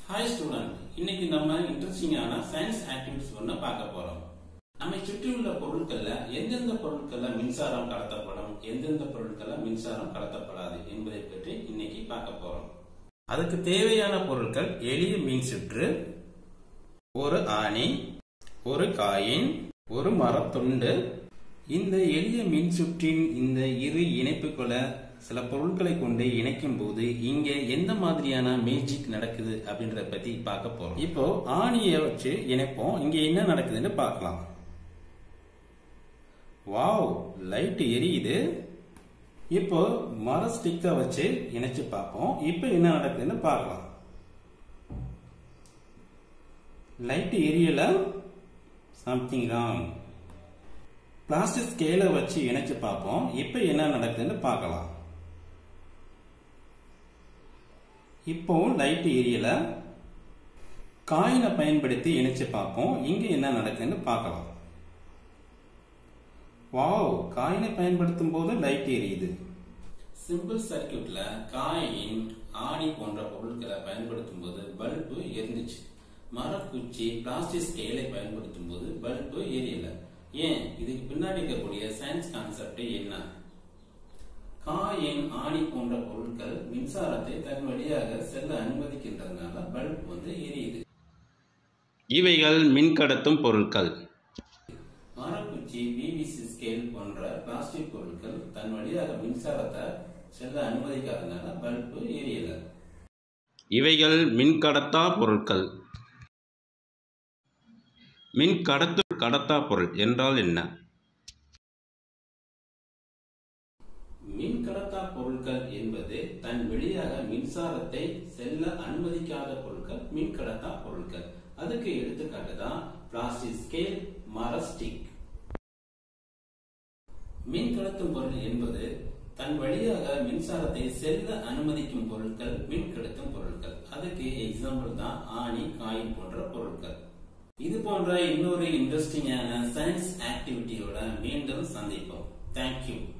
hi student இன்னைக்கு நம்ம இன்ட்ரெஸ்டிங்கான சயின்ஸ் ஆக்டிவிட்டிஸ் ஒன்று பார்க்க போறோம் நம்மை சுற்றியுள்ள பொருட்கள்ல எந்தெந்த பொருட்கள்ல மின்சாரம் கடத்தப்படும் எந்தெந்த பொருட்கள்ல மின்சாரம் கடத்தப்படாது என்பதை பற்றி இன்னைக்கு பார்க்க போறோம் அதுக்கு தேவையான பொருட்கள் எளிய மின் சுற்று ஒரு ஆணி ஒரு காயின் ஒரு மரத்துண்டு இந்த எளிய மின் சுற்றின் இந்த இரு இணைப்புகளை சில பொருட்களை கொண்டு இணைக்கும் போது இங்க எந்த மாதிரியான மேஜிக் நடக்குது அப்படின்றத பத்தி பார்க்க போறோம் இப்போ ஆணியை வச்சு இணைப்போம் இங்க என்ன நடக்குதுன்னு பார்க்கலாம் வாவ் லைட் எரியுது இப்போ மர ஸ்டிக்கை வச்சு இணைச்சு பார்ப்போம் இப்போ என்ன நடக்குதுன்னு பார்க்கலாம் லைட் எரியல சம்திங் ராங் பிளாஸ்டிக் ஸ்கேலை வச்சு இணைச்சு பார்ப்போம் இப்போ என்ன நடக்குதுன்னு பார்க்கலாம் இப்போவும் லைட் எரியல காயினை பயன்படுத்தி இணைச்சு பார்ப்போம் இங்க என்ன நடக்குதுன்னு பார்க்கலாம் வாவ் காயினை பயன்படுத்தும் போது லைட் எரியுது சிம்பிள் சர்க்கியூட்ல காயின் ஆணி போன்ற பொருட்களை பயன்படுத்தும் போது பல்பு எரிந்துச்சு மரக்குச்சி பிளாஸ்டிக் ஸ்கேலை பயன்படுத்தும் போது பல்பு எரியல ஏன் இதுக்கு பின்னாடி இருக்கக்கூடிய சயின்ஸ் கான்செப்ட் என்ன காயின் ஆணி போன்ற பொருட்கள் மின்சாரத்தை தன் வழியாக செல்ல அனுமதிக்கின்றதுனால பல்ப் வந்து எரியுது இவைகள் மின்கடத்தும் பொருட்கள் மரக்குச்சி பிவிசி ஸ்கேல் போன்ற பிளாஸ்டிக் பொருட்கள் தன் வழியாக மின்சாரத்தை செல்ல அனுமதிக்காதனால பல்பு எரியல இவைகள் மின்கடத்தா பொருட்கள் மின்கடத்து கடத்தா பொருள் என்றால் என்ன மின் கடத்தா பொருட்கள் என்பது தன் வெளியாக மின்சாரத்தை செல்ல அனுமதிக்காத பொருட்கள் மின் கடத்தா பொருட்கள் அதுக்கு எடுத்துக்காட்டு தான் பிளாஸ்டிக் ஸ்கேல் மர ஸ்டிக் மின் கடத்தும் பொருள் என்பது தன் வழியாக மின்சாரத்தை செல்ல அனுமதிக்கும் பொருட்கள் மின் கடத்தும் பொருட்கள் அதுக்கு எக்ஸாம்பிள் தான் ஆணி காயின் போன்ற பொருட்கள் இது போன்ற இன்னொரு இன்ட்ரெஸ்டிங்கான சயின்ஸ் ஆக்டிவிட்டியோட மீண்டும் சந்திப்போம் தேங்க்யூ